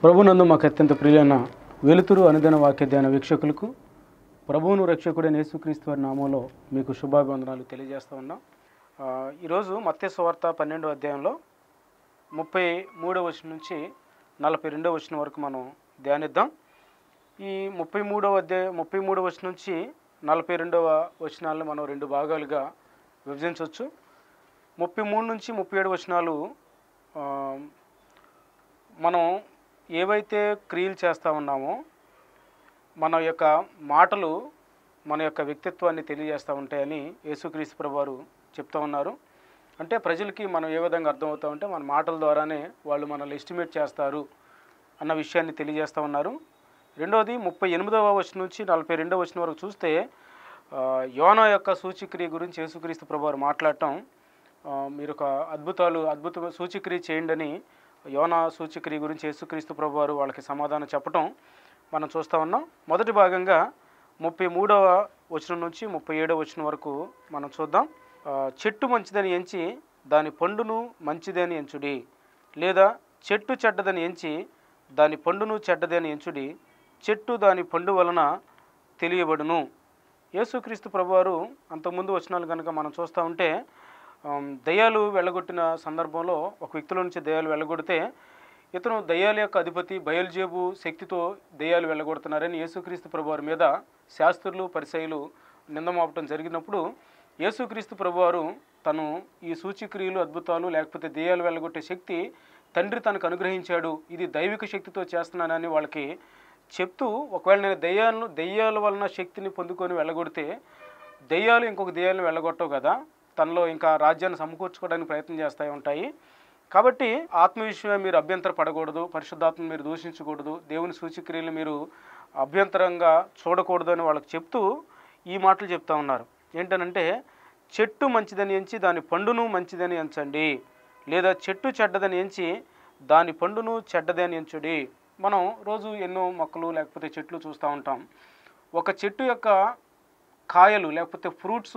ప్రభునందు మాకు అత్యంత ప్రియులైన వెలుతురు అనుదిన వాక్య ధ్యాన వీక్షకులకు ప్రభువును రక్షకుడైన యేసుక్రీస్తు వారి నామంలో మీకు శుభాభివందనాలు తెలియజేస్తూ ఉన్నాం ఆ, ఈరోజు మత్స్య వార్త పన్నెండో అధ్యాయంలో ముప్పై మూడవ వచనం నుంచి నలభై రెండవ వచనం వరకు మనం ధ్యానిద్దాం ఈ ముప్పై మూడవ అధ్యాయం ముప్పై మూడవ వచనం నుంచి నలభై రెండవ వచనాలను మనం రెండు భాగాలుగా విభజించవచ్చు ముప్పై మూడు నుంచి ముప్పై ఏడు వచనాలు ఆ, మనం ఏవైతే క్రియలు చేస్తూ ఉన్నామో మన యొక్క మాటలు మన యొక్క వ్యక్తిత్వాన్ని తెలియజేస్తూ ఉంటాయని యేసుక్రీస్తు ప్రభు వారు చెప్తూ ఉన్నారు అంటే ప్రజలకి మనం ఏ విధంగా అర్థమవుతా ఉంటే మన మాటల ద్వారానే వాళ్ళు మనల్ని ఎస్టిమేట్ చేస్తారు అన్న విషయాన్ని తెలియజేస్తూ ఉన్నారు రెండవది ముప్పై ఎనిమిదవ వచనం నుంచి నలభై రెండవ వచనం వరకు చూస్తే ఆ, యోనా యొక్క సూచిక్రియ గురించి యేసుక్రీస్తు ప్రభు వారు మాట్లాడటం ఆ, మీరు ఒక అద్భుతాలు అద్భుత సూచిక్రియ చేయండి అని యోనా సూచిక్రియ గురించి యేసుక్రీస్తు ప్రభు వారు వాళ్ళకి సమాధానం చెప్పటం మనం చూస్తూ ఉన్నాం మొదటి భాగంగా ముప్పై మూడవ వచనం నుంచి ముప్పై ఏడవ వచనం వరకు మనం చూద్దాం ఆ, చెట్టు మంచిదని ఎంచి దాని పండును మంచిదని ఎంచుడి లేదా చెట్టు చెడ్డదని ఎంచి దాని పండును చెడ్డదని ఎంచుడి చెట్టు దాని పండు వలన తెలియబడును యేసుక్రీస్తు ప్రభువారు అంతకుముందు వచనాలు కనుక మనం చూస్తూ ఉంటే ఆమ్, దయ్యాలు వెళ్ళగొట్టిన సందర్భంలో ఒక వ్యక్తిలో నుంచి దయ్యాలు వెళ్ళగొడితే ఇతను దయ్యాల యొక్క అధిపతి బయలుజేబు శక్తితో దయ్యాలు వెళ్ళగొడుతున్నారని యేసుక్రీస్తు ప్రభువారి మీద శాస్త్రులు పరిసయులు నిందమోపటం జరిగినప్పుడు యేసుక్రీస్తు ప్రభువారు తను ఈ సూచిక్రియలు అద్భుతాలు లేకపోతే దెయ్యాలు వెళ్ళగొట్టే శక్తి తండ్రి తనకు అనుగ్రహించాడు ఇది దైవిక శక్తితో చేస్తున్నానని వాళ్ళకి చెప్తూ ఒకవేళ నేను దెయ్యాలను దెయ్యాల వలన శక్తిని పొందుకొని వెళ్ళగొడితే దెయ్యాలు ఇంకొక దెయ్యాలను వెళ్ళగొట్టవు కదా తనలో ఇంకా రాజ్యాన్ని సమకూర్చుకోవడానికి ప్రయత్నం చేస్తూ ఉంటాయి కాబట్టి ఆత్మ విషయమే మీరు అభ్యంతర పడకూడదు పరిశుద్ధాత్మను మీరు దూషించకూడదు దేవుని సూచక్రియలు మీరు అభ్యంతరంగా చూడకూడదు అని వాళ్ళకి చెప్తూ ఈ మాటలు చెప్తా ఉన్నారు ఏంటనంటే చెట్టు మంచిదని ఎంచి దాని పండును మంచిదని ఎంచండి లేదా చెట్టు చెడ్డదని ఎంచి దాని పండును చెడ్డదని ఎంచుడి మనం రోజు ఎన్నో మొక్కలు లేకపోతే చెట్లు చూస్తూ ఉంటాం ఒక చెట్టు యొక్క కాయలు లేకపోతే ఫ్రూట్స్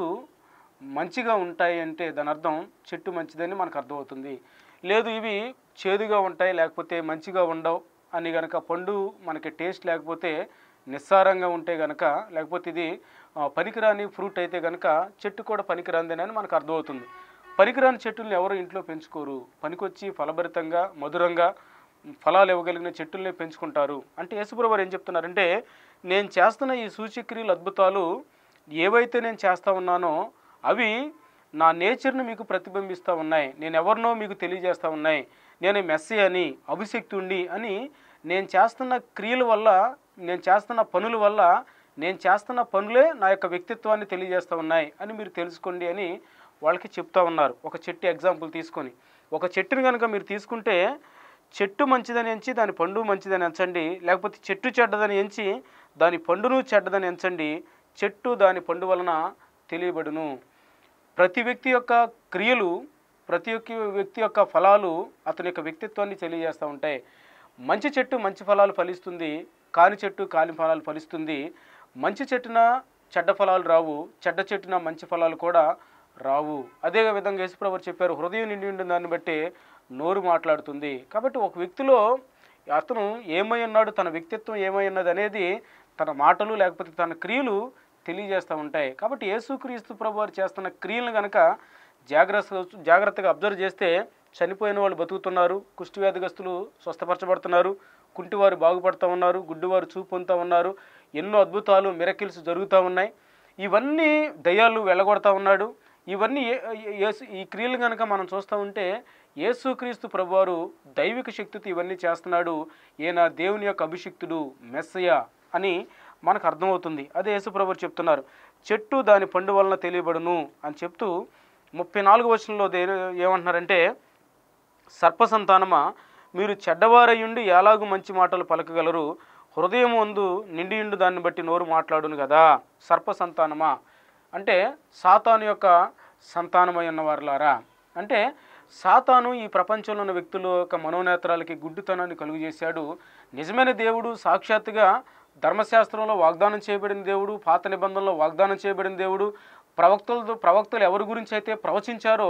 మంచిగా ఉంటాయి అంటే దాని అర్థం చెట్టు మంచిదని మనకు అర్థమవుతుంది లేదు ఇవి చేదుగా ఉంటాయి లేకపోతే మంచిగా ఉండవు అని గనక పండు మనకి టేస్ట్ లేకపోతే నిస్సారంగా ఉంటే గనక లేకపోతే ఇది ఆ, పనికిరాని ఫ్రూట్ అయితే గనక చెట్టు కూడా పనికిరాందేనని మనకు అర్థమవుతుంది పనికిరాని చెట్టుల్ని ఎవరు ఇంట్లో పెంచుకోరు పనికొచ్చి ఫలభరితంగా మధురంగా ఫలాలు ఇవ్వగలిగిన చెట్టుల్ని పెంచుకుంటారు అంటే యేసుప్రభు ఏం చెప్తున్నారంటే నేను చేస్తున్న ఈ సూచక్రియలు అద్భుతాలు ఏవైతే నేను చేస్తా ఉన్నానో అవి నా నేచర్ని మీకు ప్రతిబింబిస్తూ ఉన్నాయి నేను ఎవరినో మీకు తెలియజేస్తూ ఉన్నాయి నేను మెస్సీ అని అభిషక్తుండి అని నేను చేస్తున్న క్రియల వల్ల నేను చేస్తున్న పనుల వల్ల నేను చేస్తున్న పనులే నా యొక్క వ్యక్తిత్వాన్ని తెలియజేస్తూ ఉన్నాయి అని మీరు తెలుసుకోండి అని వాళ్ళకి చెప్తా ఉన్నారు ఒక చెట్టు ఎగ్జాంపుల్ తీసుకొని ఒక చెట్టుని కనుక మీరు తీసుకుంటే చెట్టు మంచిదని ఎంచి దాని పండు మంచిదని ఎంచండి లేకపోతే చెట్టు చెడ్డదని ఎంచి దాని పండును చెడ్డదని ఎంచండి చెట్టు దాని పండు వలన తెలియబడును ప్రతి వ్యక్తి యొక్క క్రియలు ప్రతి ఒక్క వ్యక్తి యొక్క ఫలాలు అతని యొక్క వ్యక్తిత్వాన్ని తెలియజేస్తూ ఉంటాయి మంచి చెట్టు మంచి ఫలాలు ఫలిస్తుంది కాని చెట్టు కాని ఫలాలు ఫలిస్తుంది మంచి చెట్టున చెడ్డ ఫలాలు రావు చెడ్డ చెట్టున మంచి ఫలాలు కూడా రావు అదే విధంగా యేసుప్రభు చెప్పారు హృదయం నిండి ఉండిన దాన్ని బట్టి నోరు మాట్లాడుతుంది కాబట్టి ఒక వ్యక్తిలో అతను ఏమై ఉన్నాడు తన వ్యక్తిత్వం ఏమై ఉన్నది అనేది తన మాటలు లేకపోతే తన క్రియలు తెలియజేస్తూ ఉంటాయి కాబట్టి యేసుక్రీస్తు ప్రభు వారు చేస్తున్న క్రియలను కనుక జాగ్రత్త జాగ్రత్తగా అబ్జర్వ్ చేస్తే చనిపోయిన వాళ్ళు బతుకుతున్నారు కుష్టి వ్యాధిగస్తులు స్వస్థపరచబడుతున్నారు కుంటివారు బాగుపడుతూ ఉన్నారు గుడ్డివారు చూపు పొందుతూ ఉన్నారు ఎన్నో అద్భుతాలు మిరకిల్స్ జరుగుతూ ఉన్నాయి ఇవన్నీ దయ్యాలు వెళ్ళగొడతా ఉన్నాడు ఇవన్నీ ఏ- ఏ- యేసు- ఈ క్రియలు కనుక మనం చూస్తూ ఉంటే యేసుక్రీస్తు ప్రభువారు దైవిక శక్తితో ఇవన్నీ చేస్తున్నాడు ఈయన దేవుని యొక్క అభిషిక్తుడు మెస్సయ అని మనకు అర్థమవుతుంది అదే యేసుప్రభు చెప్తున్నారు చెట్టు దాని పండు వలన తెలియబడును అని చెప్తూ ముప్పై నాలుగు వచనంలో దే ఏమంటున్నారంటే సర్ప సంతానమా మీరు చెడ్డవారయ్యుండి ఎలాగూ మంచి మాటలు పలకగలరు హృదయం ముందు నిండియుండు దాన్ని బట్టి నోరు మాట్లాడును కదా సర్ప సంతానమా అంటే సాతాను యొక్క సంతానమై ఉన్నవారులారా అంటే సాతాను ఈ ప్రపంచంలో ఉన్న వ్యక్తుల యొక్క మనోనేత్రాలకి గుడ్డితనాన్ని కలుగు చేశాడు నిజమైన దేవుడు సాక్షాత్తుగా ధర్మశాస్త్రంలో వాగ్దానం చేయబడిన దేవుడు పాత నిబంధనలో వాగ్దానం చేయబడిన దేవుడు ప్రవక్తలతో ప్రవక్తలు ఎవరి గురించి అయితే ప్రవచించారో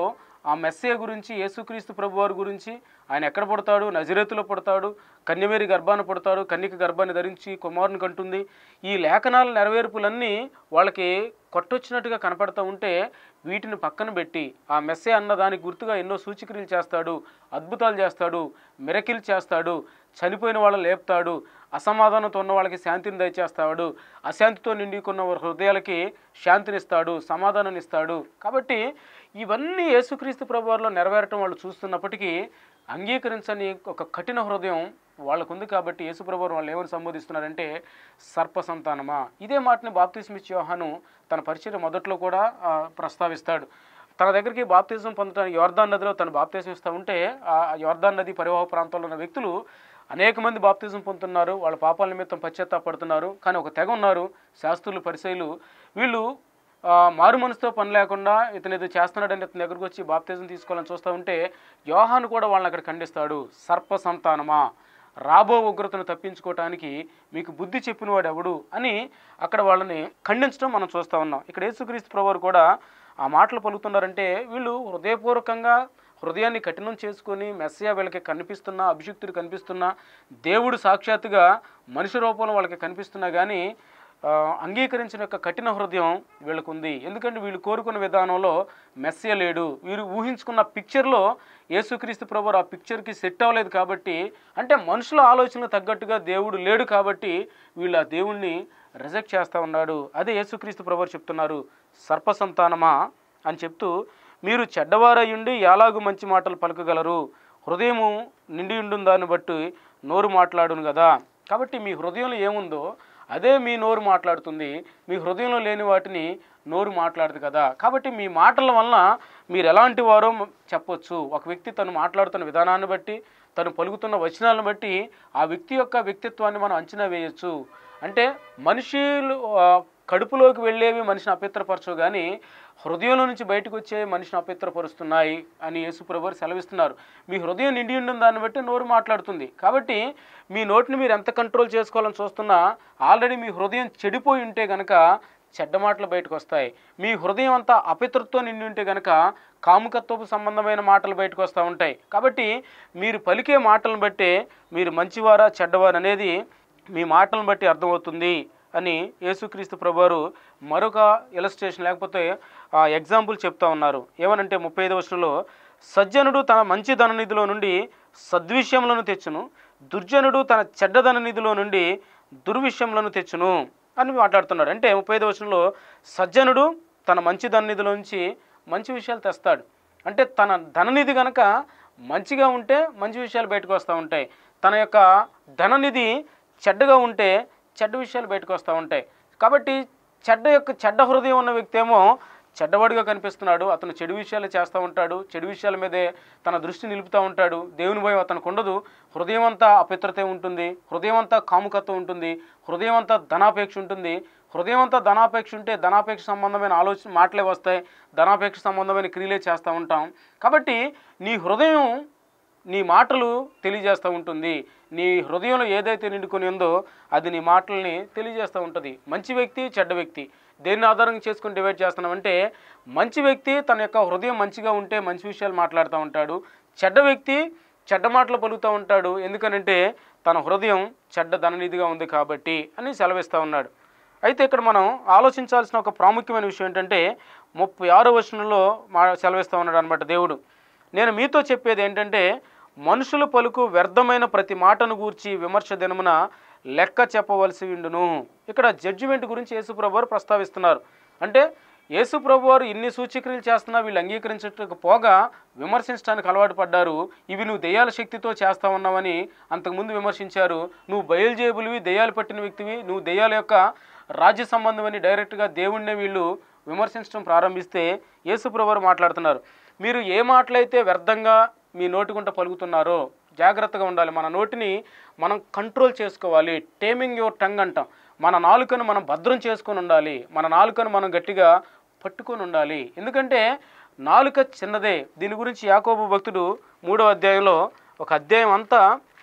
ఆ మెస్సే గురించి యేసుక్రీస్తు ప్రభు వారి గురించి ఆయన ఎక్కడ పుడతాడు నజరేతులో పుడతాడు కన్యమేరి గర్భాన్ని పుడతాడు కన్యక గర్భాన్ని ధరించి కుమారుని కంటుంది ఈ లేఖనాల నెరవేర్పులన్నీ వాళ్ళకి కొట్టొచ్చినట్టుగా కనపడతా ఉంటే వీటిని పక్కన పెట్టి ఆ మెస్సే అన్న దానికి గుర్తుగా ఎన్నో సూచక్రియలు చేస్తాడు అద్భుతాలు చేస్తాడు మిరకిల్ చేస్తాడు చనిపోయిన వాళ్ళని లేపుతాడు అసమాధానంతో ఉన్న వాళ్ళకి శాంతిని దయచేస్తాడు అశాంతితో నిండుకున్న వారి హృదయాలకి శాంతినిస్తాడు సమాధానాన్ని ఇస్తాడు కాబట్టి ఇవన్నీ యేసుక్రీస్తు ప్రభువారిలో నెరవేరటం వాళ్ళు చూస్తున్నప్పటికీ అంగీకరించని ఒక కఠిన హృదయం వాళ్ళకు ఉంది కాబట్టి యేసుప్రభు వాళ్ళు ఏమని సంబోధిస్తున్నారంటే సర్ప సంతానమా ఇదే మాటని బాప్తిస్మిచ్ యోహాను తన పరిచయం మొదట్లో కూడా ఆ, ప్రస్తావిస్తాడు తన దగ్గరికి బాప్తిజం పొందడానికి యోర్దాన్ నదిలో తను బాప్తిజం ఇస్తూ ఉంటే ఆ యోర్దాన్ నది పరివాహ ప్రాంతంలో ఉన్న వ్యక్తులు అనేక మంది బాప్తిజం పొందుతున్నారు వాళ్ళ పాపాల నిమిత్తం పశ్చాత్తాపడుతున్నారు కానీ ఒక తెగ ఉన్నారు శాస్త్రులు పరిశైలు వీళ్ళు ఆ, మారు మనసుతో పని లేకుండా ఇతను ఏదో చేస్తున్నాడని ఇతని దగ్గరకు వచ్చి బాప్తిజం తీసుకోవాలని చూస్తూ ఉంటే యోహాను కూడా వాళ్ళని అక్కడ ఖండిస్తాడు సర్ప సంతానమా రాబో ఉగ్రతను తప్పించుకోవటానికి మీకు బుద్ధి చెప్పినవాడు ఎవడు అని అక్కడ వాళ్ళని ఖండించడం మనం చూస్తూ ఉన్నాం ఇక్కడ యేసుక్రీస్తు ప్రభువారు కూడా ఆ మాటలు పలుకుతున్నారంటే వీళ్ళు హృదయపూర్వకంగా హృదయాన్ని కఠినం చేసుకొని మెస్సయా వీళ్ళకి కనిపిస్తున్నా అభిషిక్తుడు కనిపిస్తున్నా దేవుడు సాక్షాత్తుగా మనిషి రూపంలో వాళ్ళకి కనిపిస్తున్నా కానీ ఆ, అంగీకరించిన యొక్క కఠిన హృదయం వీళ్ళకు ఉంది ఎందుకంటే వీళ్ళు కోరుకున్న విధానంలో మెస్సే లేడు వీరు ఊహించుకున్న పిక్చర్లో యేసుక్రీస్తు ప్రభు ఆ పిక్చర్కి సెట్ అవ్వలేదు కాబట్టి అంటే మనుషుల ఆలోచనలు తగ్గట్టుగా దేవుడు లేడు కాబట్టి వీళ్ళు ఆ దేవుణ్ణి రిజెక్ట్ చేస్తూ ఉన్నాడు అదే యేసుక్రీస్తు ప్రభు చెప్తున్నారు సర్ప సంతానమా అని చెప్తూ మీరు చెడ్డవారయ్యుండి ఎలాగూ మంచి మాటలు పలకగలరు హృదయము నిండి ఉండును దాన్ని బట్టి నోరు మాట్లాడును కదా కాబట్టి మీ హృదయంలో ఏముందో అదే మీ నోరు మాట్లాడుతుంది మీ హృదయంలో లేని వాటిని నోరు మాట్లాడదు కదా కాబట్టి మీ మాటల వలన మీరు ఎలాంటి వారో మ- చెప్పొచ్చు ఒక వ్యక్తి తను మాట్లాడుతున్న విధానాన్ని బట్టి తను పలుకుతున్న వచనాలను బట్టి ఆ వ్యక్తి యొక్క వ్యక్తిత్వాన్ని మనం అంచనా వేయొచ్చు అంటే మనుషులు ఆ, కడుపులోకి వెళ్ళేవి మనిషిని అపిత్రపరచవు కానీ హృదయంలో నుంచి బయటకు వచ్చే మనిషిని అపిత్రపరుస్తున్నాయి అని యేసుప్రభు వారు సెలవిస్తున్నారు మీ హృదయం నిండి ఉన్న దాన్ని బట్టి నోరు మాట్లాడుతుంది కాబట్టి మీ నోటిని మీరు ఎంత కంట్రోల్ చేసుకోవాలని చూస్తున్నా ఆల్రెడీ మీ హృదయం చెడిపోయి ఉంటే గనక చెడ్డ మాటలు బయటకు వస్తాయి మీ హృదయం అంతా అపితృత్వం నిండి ఉంటే గనక కాముకత్వపు సంబంధమైన మాటలు బయటకు వస్తూ ఉంటాయి కాబట్టి మీరు పలికే మాటలను బట్టే మీరు మంచివారా చెడ్డవారు అనేది మీ మాటలను బట్టి అర్థమవుతుంది అని యేసుక్రీస్తు ప్రభువారు మరొక ఇలస్ట్రేషన్ లేకపోతే ఆ ఎగ్జాంపుల్ చెప్తా ఉన్నారు ఏమనంటే ముప్పై ఐదు వర్షంలో సజ్జనుడు తన మంచి ధననిధిలో నుండి సద్విషయములను తెచ్చును దుర్జనుడు తన చెడ్డ ధననిధిలో నుండి దుర్విషయములను తెచ్చును అని మాట్లాడుతున్నాడు అంటే ముప్పై ఐదు వర్షంలో సజ్జనుడు తన మంచి ధననిధిలో నుంచి మంచి విషయాలు తెస్తాడు అంటే తన ధననిధి గనక మంచిగా ఉంటే మంచి విషయాలు బయటకు వస్తూ ఉంటాయి తన యొక్క ధననిధి చెడ్డగా ఉంటే చెడ్డ విషయాలు బయటకు వస్తూ ఉంటాయి కాబట్టి చెడ్డ యొక్క చెడ్డ హృదయం ఉన్న వ్యక్తి ఏమో చెడ్డవాడిగా కనిపిస్తున్నాడు అతను చెడు విషయాలు చేస్తూ ఉంటాడు చెడు విషయాల మీదే తన దృష్టి నిలుపుతూ ఉంటాడు దేవుని భయం అతనికి ఉండదు హృదయం అంతా అపిత్రత ఉంటుంది హృదయం అంతా కాముకత్వం ఉంటుంది హృదయం అంతా ధనాపేక్ష ఉంటుంది హృదయం అంతా ధనాపేక్ష ఉంటే ధనాపేక్ష సంబంధమైన ఆలోచన మాటలే వస్తాయి ధనాపేక్ష సంబంధమైన క్రియలే చేస్తూ ఉంటాం కాబట్టి నీ హృదయం నీ మాటలు తెలియజేస్తూ ఉంటుంది నీ హృదయంలో ఏదైతే నిండుకొని ఉందో అది నీ మాటల్ని తెలియజేస్తూ ఉంటుంది మంచి వ్యక్తి చెడ్డ వ్యక్తి దేన్ని ఆధారంగా చేసుకుని డివైడ్ చేస్తున్నామంటే మంచి వ్యక్తి తన యొక్క హృదయం మంచిగా ఉంటే మంచి విషయాలు మాట్లాడుతూ ఉంటాడు చెడ్డ వ్యక్తి చెడ్డ మాటలు పలుకుతూ ఉంటాడు ఎందుకనంటే తన హృదయం చెడ్డ ధననిధిగా ఉంది కాబట్టి అని సెలవిస్తూ ఉన్నాడు అయితే ఇక్కడ మనం ఆలోచించాల్సిన ఒక ప్రాముఖ్యమైన విషయం ఏంటంటే ముప్పై ఆరో వచనంలో మా సెలవిస్తూ ఉన్నాడు అనమాట దేవుడు నేను మీతో చెప్పేది ఏంటంటే మనుషులు పలుకు వ్యర్థమైన ప్రతి మాటను గూర్చి విమర్శ దినమున లెక్క చెప్పవలసి ఉండును ఇక్కడ జడ్జిమెంట్ గురించి యేసుప్రభు వారు ప్రస్తావిస్తున్నారు అంటే యేసుప్రభు వారు ఇన్ని సూచక్రియలు చేస్తున్నా వీళ్ళు అంగీకరించటకు పోగా విమర్శించడానికి అలవాటు పడ్డారు ఇవి నువ్వు దెయ్యాల శక్తితో చేస్తా ఉన్నావని అంతకుముందు విమర్శించారు నువ్వు బయలుజేబులివి దెయ్యాలు పట్టిన వ్యక్తివి నువ్వు దెయ్యాల యొక్క రాజ్య సంబంధమని డైరెక్ట్గా దేవుణ్ణే వీళ్ళు విమర్శించడం ప్రారంభిస్తే యేసుప్రభు వారు మాట్లాడుతున్నారు మీరు ఏ మాటలైతే వ్యర్థంగా మీ నోటిగుంట పలుకుతున్నారో జాగ్రత్తగా ఉండాలి మన నోటిని మనం కంట్రోల్ చేసుకోవాలి టేమింగ్ యువర్ టంగ్ అంటాం మన నాలుకను మనం భద్రం చేసుకొని ఉండాలి మన నాలుకను మనం గట్టిగా పట్టుకొని ఉండాలి ఎందుకంటే నాలుక చిన్నదే దీని గురించి యాకోబు భక్తుడు మూడో అధ్యాయంలో ఒక అధ్యాయం అంతా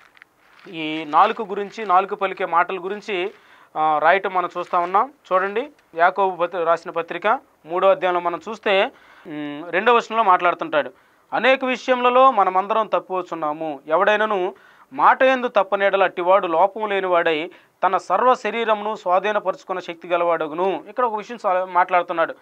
ఈ నాలుక గురించి నాలుక పలికే మాటల గురించి ఆ, రాయటం మనం చూస్తూ ఉన్నాం చూడండి యాకోబు పత్రి రాసిన పత్రిక మూడో అధ్యాయంలో మనం చూస్తే ఉమ్, రెండవ వచనంలో మాట్లాడుతుంటాడు అనేక విషయములలో మనమందరం తప్పువచ్చున్నాము ఎవడైనను మాట ఎందు తప్పనేడల అట్టివాడు లోపం లేనివాడై తన సర్వ శరీరమును స్వాధీనపరుచుకున్న శక్తి గలవాడగును ఇక్కడ ఒక విషయం సా- మాట్లాడుతున్నాడు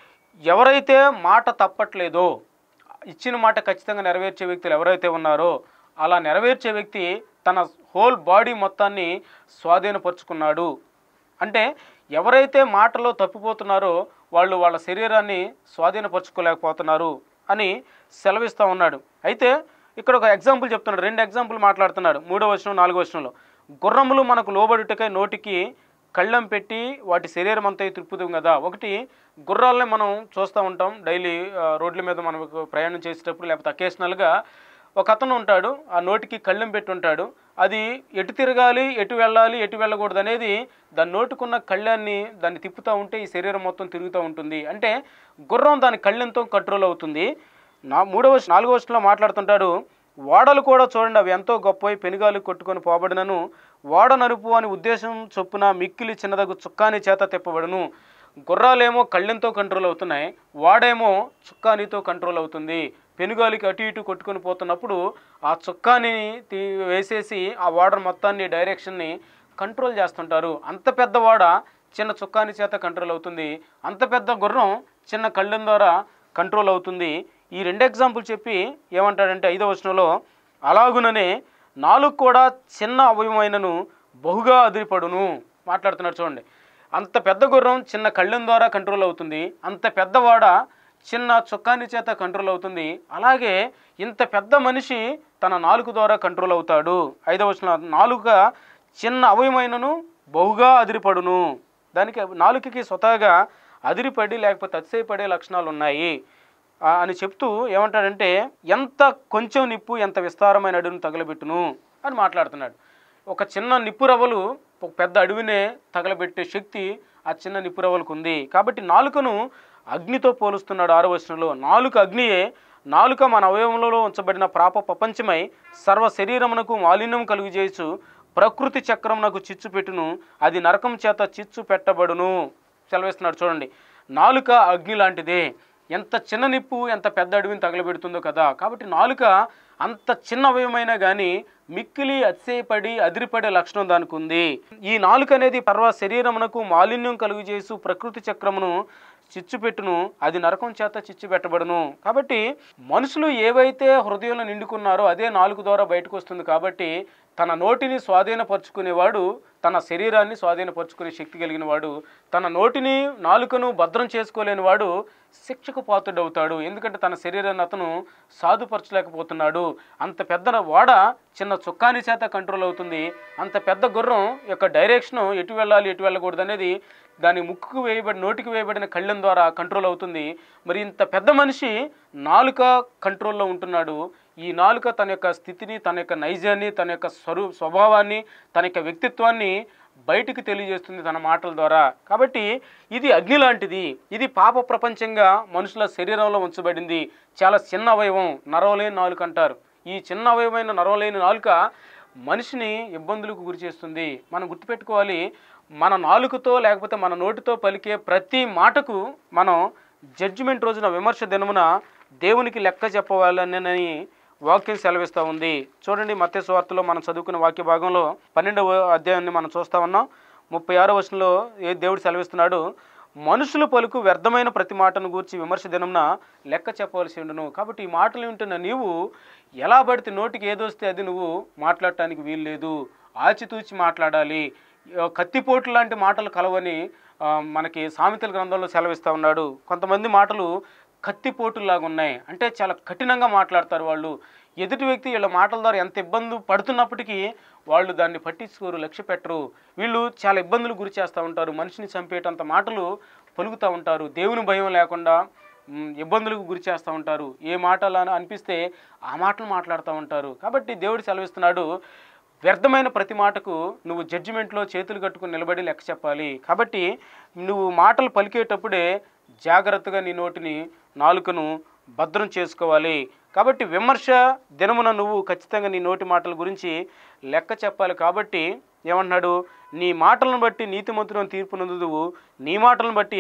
ఎవరైతే మాట తప్పట్లేదో ఇచ్చిన మాట ఖచ్చితంగా నెరవేర్చే వ్యక్తులు ఎవరైతే ఉన్నారో అలా నెరవేర్చే వ్యక్తి తన హోల్ బాడీ మొత్తాన్ని స్వాధీనపరుచుకున్నాడు అంటే ఎవరైతే మాటలో తప్పిపోతున్నారో వాళ్ళు వాళ్ళ శరీరాన్ని స్వాధీనపరచుకోలేకపోతున్నారు అని సెలవిస్తూ ఉన్నాడు అయితే ఇక్కడ ఒక ఎగ్జాంపుల్ చెప్తున్నాడు రెండు ఎగ్జాంపుల్ మాట్లాడుతున్నాడు మూడో వచనం నాలుగో వచనంలో గుర్రములు మనకు లోబడుటకై నోటికి కళ్ళెం పెట్టి వాటి శరీరం అంతా తిప్పుతాం కదా ఒకటి గుర్రాలని మనం చూస్తూ ఉంటాం డైలీ ఆ, రోడ్ల మీద మనం ప్రయాణం చేసేటప్పుడు లేకపోతే అకేషనల్గా ఒక అతను ఉంటాడు ఆ నోటికి కళ్ళెం పెట్టి ఉంటాడు అది ఎటు తిరగాలి ఎటు వెళ్ళాలి ఎటు వెళ్ళకూడదు అనేది దాని నోటుకున్న కళ్ళాన్ని దాన్ని తిప్పుతూ ఉంటే ఈ శరీరం మొత్తం తిరుగుతూ ఉంటుంది అంటే గుర్రం దాని కళ్ళెంతో కంట్రోల్ అవుతుంది నా మూడవ నాలుగవ వర్షంలో మాట్లాడుతుంటాడు ఓడలు కూడా చూడండి అవి ఎంతో గొప్పవి పెనుగాలు కొట్టుకొని పోబడినను ఓడ నరుపు అని ఉద్దేశం చొప్పున మిక్కిలి చిన్నదగు చుక్కాని చేత తిప్పబడును గుర్రాలేమో కళ్ళెంతో కంట్రోల్ అవుతున్నాయి వాడేమో చుక్కానితో కంట్రోల్ అవుతుంది పెనుగాలికి అటు ఇటు కొట్టుకొని పోతున్నప్పుడు ఆ చుక్కాని తీ వేసేసి ఆ వాటర్ మొత్తాన్ని డైరెక్షన్ని కంట్రోల్ చేస్తుంటారు అంత పెద్ద వాడ చిన్న చుక్కాని చేత కంట్రోల్ అవుతుంది అంత పెద్ద గుర్రం చిన్న కళ్ళెం ద్వారా కంట్రోల్ అవుతుంది ఈ రెండు ఎగ్జాంపుల్ చెప్పి ఏమంటాడంటే ఐదో వచనంలో అలాగుననే నాలుగు కూడా చిన్న అవయమైనను బహుగా అదిరిపడును మాట్లాడుతున్నాడు చూడండి అంత పెద్ద గుర్రం చిన్న కళ్ళెం ద్వారా కంట్రోల్ అవుతుంది అంత పెద్దవాడ చిన్న చుక్కాని చేత కంట్రోల్ అవుతుంది అలాగే ఇంత పెద్ద మనిషి తన నాలుగు ద్వారా కంట్రోల్ అవుతాడు ఐదవ వచనం నాలుక చిన్న అవయమైనను బహుగా అదిరిపడును దానికి నాలుకకి స్వతహాగా అదిరిపడి లేకపోతే అతిశయపడే లక్షణాలు ఉన్నాయి ఆ, అని చెప్తూ ఏమంటాడంటే ఎంత కొంచెం నిప్పు ఎంత విస్తారమైన అడవిని తగలబెట్టును అని మాట్లాడుతున్నాడు ఒక చిన్న నిప్పు రవ్వలు ఒక పెద్ద అడవినే తగలబెట్టే శక్తి ఆ చిన్న నిప్పు రవ్వలకు ఉంది కాబట్టి నాలుకను అగ్నితో పోలుస్తున్నాడు ఆరో వచనంలో నాలుక అగ్నియే నాలుక మన అవయవంలో ఉంచబడిన ప్రాప ప్రపంచమై సర్వ శరీరమునకు మాలిన్యం కలుగు చేయొచ్చు ప్రకృతి చక్రమునకు చిచ్చు పెట్టును అది నరకం చేత చిచ్చు పెట్టబడును సెలవిస్తున్నాడు చూడండి నాలుక అగ్ని లాంటిదే ఎంత చిన్న నిప్పు ఎంత పెద్ద అడవిని తగలబెడుతుందో కదా కాబట్టి నాలుక అంత చిన్న అవయమైనా కానీ మిక్కిలి అతిశయపడి అదిరిపడే లక్షణం దానికి ఉంది ఈ నాలుక అనేది పర్వ శరీరమునకు మాలిన్యం కలుగు చేసు ప్రకృతి చక్రమును చిచ్చుపెట్టును అది నరకం చేత చిచ్చు పెట్టబడును కాబట్టి మనుషులు ఏవైతే హృదయంలో నిండుకున్నారో అదే నాలుగు ద్వారా బయటకు వస్తుంది కాబట్టి తన నోటిని స్వాధీనపరుచుకునేవాడు తన శరీరాన్ని స్వాధీనపరుచుకునే శక్తి కలిగిన వాడు తన నోటిని నాలుకను భద్రం చేసుకోలేని వాడు శిక్షకు పాత్రుడవుతాడు ఎందుకంటే తన శరీరాన్ని అతను సాధుపరచలేకపోతున్నాడు అంత పెద్ద వాడ చిన్న చుక్కాని చేత కంట్రోల్ అవుతుంది అంత పెద్ద గుర్రం యొక్క డైరెక్షన్ ఎటు వెళ్ళాలి ఎటు వెళ్ళకూడదు అనేది దాని ముక్కుకు వేయబడి నోటికి వేయబడిన కళ్ళెం ద్వారా కంట్రోల్ అవుతుంది మరి ఇంత పెద్ద మనిషి నాలుక కంట్రోల్లో ఉంటున్నాడు ఈ నాలుక తన యొక్క స్థితిని తన యొక్క నైజాన్ని తన యొక్క స్వరూ స్వభావాన్ని తన యొక్క వ్యక్తిత్వాన్ని బయటికి తెలియజేస్తుంది తన మాటల ద్వారా కాబట్టి ఇది అగ్ని లాంటిది ఇది పాప ప్రపంచంగా మనుషుల శరీరంలో ఉంచబడింది చాలా చిన్న అవయవం నరవలేని నాలుక అంటారు ఈ చిన్న అవయవమైన నరవలేని నాలుక మనిషిని ఇబ్బందులకు గురి చేస్తుంది మనం గుర్తుపెట్టుకోవాలి మన నాలుకతో లేకపోతే మన నోటితో పలికే ప్రతి మాటకు మనం జడ్జిమెంట్ రోజున విమర్శ దినమున దేవునికి లెక్క చెప్పవాలని వాక్యం సెలవిస్తూ ఉంది చూడండి మత్స్య స్వార్థలో మనం చదువుకున్న వాక్య భాగంలో పన్నెండవ అధ్యాయాన్ని మనం చూస్తా ఉన్నాం ముప్పై ఆరో వర్షంలో ఏ దేవుడు సెలవిస్తున్నాడు మనుషులు పలుకు వ్యర్థమైన ప్రతి మాటను గూర్చి విమర్శ దినంన లెక్క చెప్పవలసి ఉండును కాబట్టి ఈ మాటలు వింటున్న నీవు ఎలా పడితే నోటికి ఏదొస్తే అది నువ్వు మాట్లాడటానికి వీలు లేదు ఆచితూచి మాట్లాడాలి ఆ, కత్తిపోటు లాంటి మాటలు కలవని ఆ, మనకి సామెతల గ్రంథంలో సెలవిస్తూ ఉన్నాడు కొంతమంది మాటలు కత్తిపోటులాగా ఉన్నాయి అంటే చాలా కఠినంగా మాట్లాడతారు వాళ్ళు ఎదుటి వ్యక్తి వీళ్ళ మాటల ద్వారా ఎంత ఇబ్బంది పడుతున్నప్పటికీ వాళ్ళు దాన్ని పట్టించుకోరు లక్ష్య పెట్టరు వీళ్ళు చాలా ఇబ్బందులు గురి చేస్తూ ఉంటారు మనిషిని చంపేటంత మాటలు పలుకుతూ ఉంటారు దేవుని భయం లేకుండా మ్, ఇబ్బందులకు గురి చేస్తూ ఉంటారు ఏ మాటలు అని అనిపిస్తే ఆ మాటలు మాట్లాడుతూ ఉంటారు కాబట్టి దేవుడు సెలవిస్తున్నాడు వ్యర్థమైన ప్రతి మాటకు నువ్వు జడ్జిమెంట్లో చేతులు కట్టుకుని నిలబడి లెక్క చెప్పాలి కాబట్టి నువ్వు మాటలు పలికేటప్పుడే జాగ్రత్తగా నీ నోటిని నాలుకను భద్రం చేసుకోవాలి కాబట్టి విమర్శ దినమున నువ్వు ఖచ్చితంగా నీ నోటి మాటల గురించి లెక్క చెప్పాలి కాబట్టి ఏమంటున్నాడు నీ మాటలను బట్టి నీతిమంతులను తీర్పు నొందుదువు నీ మాటలను బట్టి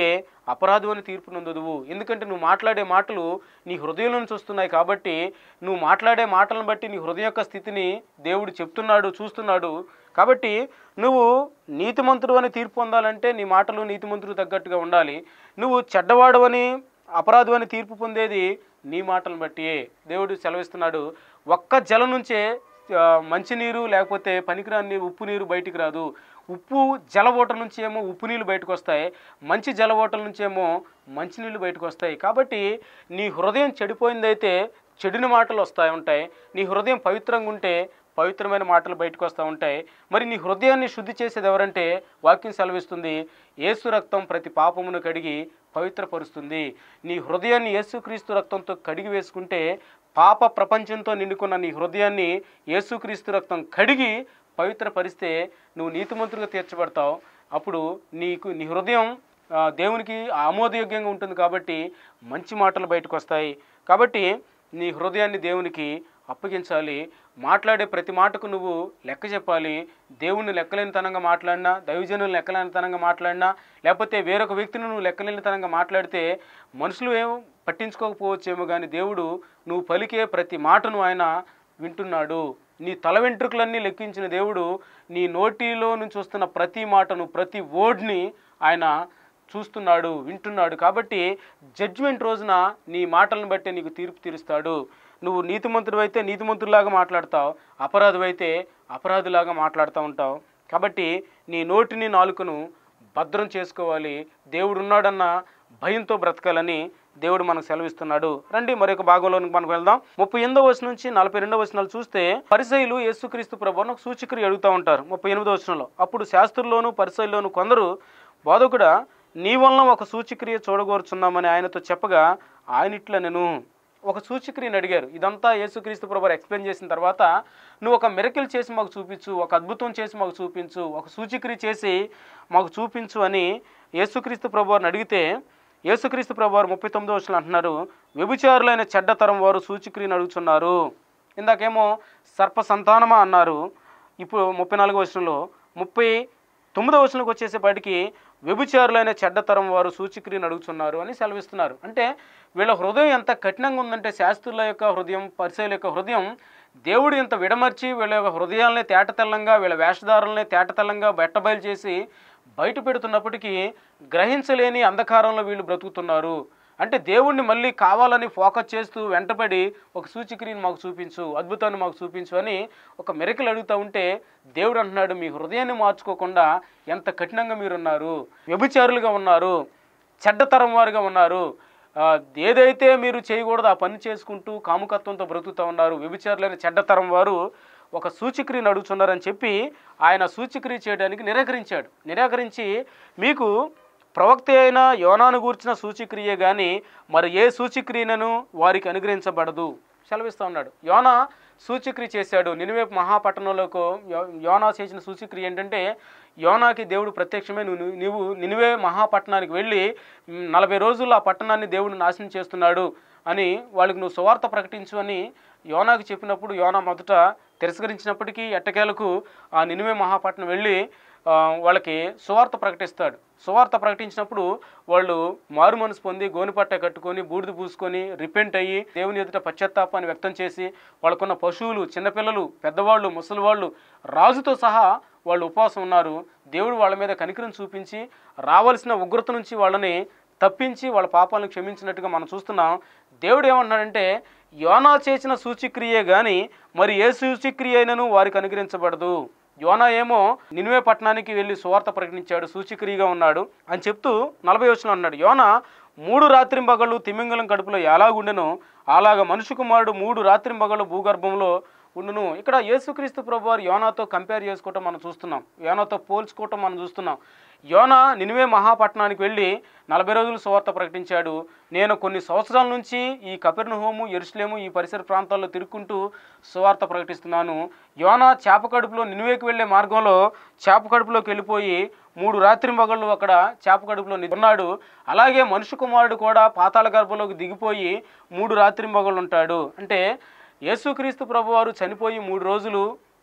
అపరాధం అని తీర్పు నొందదువు ఎందుకంటే నువ్వు మాట్లాడే మాటలు నీ హృదయం నుంచి వస్తున్నాయి కాబట్టి నువ్వు మాట్లాడే మాటలను బట్టి నీ హృదయం యొక్క స్థితిని దేవుడు చెప్తున్నాడు చూస్తున్నాడు కాబట్టి నువ్వు నీతిమంతుడు అని తీర్పు పొందాలంటే నీ మాటలు నీతిమంతుడు తగ్గట్టుగా ఉండాలి నువ్వు చెడ్డవాడు అని అపరాధం అని తీర్పు పొందేది నీ మాటలను బట్టి దేవుడు సెలవిస్తున్నాడు ఒక్క జలం నుంచే ఆ, మంచినీరు లేకపోతే పనికిరాని ఉప్పు నీరు బయటికి రాదు ఉప్పు జలవోటల నుంచి ఏమో ఉప్పు నీళ్ళు బయటకు వస్తాయి మంచి జలవోటల నుంచి ఏమో మంచినీళ్ళు బయటకు వస్తాయి కాబట్టి నీ హృదయం చెడిపోయిందైతే చెడిన మాటలు వస్తాయి ఉంటాయి నీ హృదయం పవిత్రంగా ఉంటే పవిత్రమైన మాటలు బయటకు వస్తూ ఉంటాయి మరి నీ హృదయాన్ని శుద్ధి చేసేది ఎవరంటే వాక్యం సెలవిస్తుంది యేసు రక్తం ప్రతి పాపమును కడిగి పవిత్రపరుస్తుంది నీ హృదయాన్ని యేసుక్రీస్తు రక్తంతో కడిగి వేసుకుంటే పాప ప్రపంచంతో నిండుకున్న నీ హృదయాన్ని యేసుక్రీస్తు రక్తం కడిగి పవిత్రపరిస్తే నువ్వు నీతిమంతులుగా తీర్చబడతావు అప్పుడు నీకు నీ హృదయం ఆ, దేవునికి ఆమోదయోగ్యంగా ఉంటుంది కాబట్టి మంచి మాటలు బయటకు వస్తాయి కాబట్టి నీ హృదయాన్ని దేవునికి అప్పగించాలి మాట్లాడే ప్రతి మాటకు నువ్వు లెక్క చెప్పాలి దేవుణ్ణి లెక్కలేనితనంగా మాట్లాడినా దైవజనులు లెక్కలేనితనంగా మాట్లాడినా లేకపోతే వేరొక వ్యక్తిని నువ్వు లెక్కలేనితనంగా మాట్లాడితే మనుషులు ఏం పట్టించుకోకపోవచ్చేమో కానీ దేవుడు నువ్వు పలికే ప్రతి మాటను ఆయన వింటున్నాడు నీ తల వెంట్రుకలన్నీ లెక్కించిన దేవుడు నీ నోటిలో నుంచి వస్తున్న ప్రతి మాటను ప్రతి వర్డ్ని ఆయన చూస్తున్నాడు వింటున్నాడు కాబట్టి జడ్జిమెంట్ రోజున నీ మాటలను బట్టి నీకు తీర్పు తీరుస్తాడు నువ్వు నీతిమంతుడు అయితే నీతిమంతుడిలాగా మాట్లాడతావు అపరాధి అయితే అపరాధిలాగా మాట్లాడుతూ ఉంటావు కాబట్టి నీ నోటిని నాలుకను భద్రం చేసుకోవాలి దేవుడు ఉన్నాడన్న భయంతో బ్రతకాలని దేవుడు మనకు సెలవిస్తున్నాడు రండి మరొక భాగంలోనికి మనకు వెళ్దాం ముప్పై ఎనిమిదో వచనం నుంచి నలభై రెండో వచనాలు చూస్తే పరిసయులు యేసుక్రీస్తు ప్రభువును ఒక సూచికరి అడుగుతూ ఉంటారు ముప్పై ఎనిమిదో వచనంలో అప్పుడు శాస్త్రుల్లోను పరిసయుల్లోను కొందరు బోధకుడా నీ వలన ఒక సూచిక్రియ చూడగోరుచున్నామని ఆయనతో చెప్పగా ఆయన ఇట్లా నేను ఒక సూచిక్రియని అడిగారు ఇదంతా యేసుక్రీస్తు ప్రభు ఎక్స్ప్లెయిన్ చేసిన తర్వాత నువ్వు ఒక మెరకిల్ చేసి మాకు చూపించు ఒక అద్భుతం చేసి మాకు చూపించు ఒక సూచిక్రియ చేసి మాకు చూపించు అని యేసుక్రీస్తు ప్రభు వారిని అడిగితే యేసుక్రీస్తు ప్రభు వారు ముప్పై తొమ్మిదో వచ్చిన అంటున్నారు వ్యభిచారులైన చెడ్డతరం వారు సూచిక్రియని అడుగుతున్నారు ఇందాకేమో సర్ప సంతానమా అన్నారు ఇప్పుడు ముప్పై నాలుగో వచనంలో ముప్పై తొమ్మిదో వచనంకి వచ్చేసేపాటికి వ్యభిచారులైన చెడ్డతరం వారు సూచిక్రియను అడుగుతున్నారు అని సెలవిస్తున్నారు అంటే వీళ్ళ హృదయం ఎంత కఠినంగా ఉందంటే శాస్త్రుల యొక్క హృదయం పరిశైల యొక్క హృదయం దేవుడు ఇంత విడమర్చి వీళ్ళ యొక్క హృదయాలనే తేటతెల్లంగా వీళ్ళ వేషధారులనే తేటతెల్లంగా బెట్టబయలు చేసి బయట పెడుతున్నప్పటికీ గ్రహించలేని అంధకారంలో వీళ్ళు బ్రతుకుతున్నారు అంటే దేవుణ్ణి మళ్ళీ కావాలని ఫోకస్ చేస్తూ వెంటపడి ఒక సూచిక్రియను మాకు చూపించు అద్భుతాన్ని మాకు చూపించు అని ఒక మెరకలు అడుగుతూ ఉంటే దేవుడు అంటున్నాడు మీ హృదయాన్ని మార్చుకోకుండా ఎంత కఠినంగా మీరున్నారు వ్యభిచారులుగా ఉన్నారు చెడ్డతరం వారుగా ఉన్నారు ఆ, ఏదైతే మీరు చేయకూడదో ఆ పని చేసుకుంటూ కాముకత్వంతో బ్రతుకుతూ ఉన్నారు వ్యభిచారులైన చెడ్డతరం వారు ఒక సూచిక్రియను అడుగుతున్నారని చెప్పి ఆయన సూచిక్రియ చేయడానికి నిరాకరించాడు నిరాకరించి మీకు ప్రవక్త అయిన యోనాను గూర్చిన సూచిక్రియ కానీ మరి ఏ సూచిక్రియనను వారికి అనుగ్రహించబడదు సెలవిస్తూ ఉన్నాడు యోనా సూచిక్రియ చేశాడు నినివే మహాపట్టణంలోకి యో- యోనా చేసిన సూచిక్రియ ఏంటంటే యోనాకి దేవుడు ప్రత్యక్షమే నువ్వు నువ్వు నినివే మహాపట్టణానికి వెళ్ళి మ్, నలభై రోజులు ఆ పట్టణాన్ని దేవుడు నాశనం చేస్తున్నాడు అని వాళ్ళకి నువ్వు సువార్త ప్రకటించు అని యోనాకి చెప్పినప్పుడు యోనా మొదట తిరస్కరించినప్పటికీ ఎట్టకేలకు ఆ నినివే మహాపట్నం వెళ్ళి ఆ, వాళ్ళకి సువార్త ప్రకటిస్తాడు సువార్త ప్రకటించినప్పుడు వాళ్ళు మారు మనసు పొంది గోనిపట్ట కట్టుకొని బూడిద పూసుకొని రిపెంట్ అయ్యి దేవుని ఎదుట పశ్చాత్తాపాన్ని వ్యక్తం చేసి వాళ్ళకున్న పశువులు చిన్నపిల్లలు పెద్దవాళ్ళు ముసలివాళ్ళు రాజుతో సహా వాళ్ళు ఉపవాసం ఉన్నారు దేవుడు వాళ్ళ మీద కనికరం చూపించి రావాల్సిన ఉగ్రత నుంచి వాళ్ళని తప్పించి వాళ్ళ పాపాలను క్షమించినట్టుగా మనం చూస్తున్నాం దేవుడు ఏమంటున్నాడంటే యోనా చేసిన సూచిక్రియే కానీ మరి ఏ సూచిక్రియ అయినను వారికి అనుగ్రహించబడదు యోనా ఏమో నినువే పట్టణానికి వెళ్ళి సువార్త ప్రకటించాడు సూచిక్రియగా ఉన్నాడు అని చెప్తూ నలభై వచ్చిన అన్నాడు యోనా మూడు రాత్రింబగళ్ళు తిమింగలం కడుపులో ఎలాగుండెనో అలాగ మనుషు కుమారుడు మూడు రాత్రింబగళ్ళు భూగర్భంలో ఉండును ఇక్కడ యేసుక్రీస్తు ప్రభు వారు యోనాతో కంపేర్ చేసుకోవటం మనం చూస్తున్నాం యోనాతో పోల్చుకోవటం మనం చూస్తున్నాం యోనా నినివే మహాపట్టణానికి వెళ్ళి నలభై రోజులు సువార్త ప్రకటించాడు నేను కొన్ని సంవత్సరాల నుంచి ఈ కపెర్నహోము ఎరుసలేము ఈ పరిసర ప్రాంతాల్లో తిరుక్కుంటూ సువార్త ప్రకటిస్తున్నాను యోనా చేప కడుపులో నినివేకి వెళ్ళే మార్గంలో చేప కడుపులోకి వెళ్ళిపోయి మూడు రాత్రి మగళ్ళు అక్కడ చేప కడుపులో ని- ఉన్నాడు అలాగే మనుషు కుమారుడు కూడా పాతాళ గర్భంలోకి దిగిపోయి మూడు రాత్రి మగళ్ళు ఉంటాడు అంటే యేసుక్రీస్తు ప్రభువారు చనిపోయి మూడు రోజులు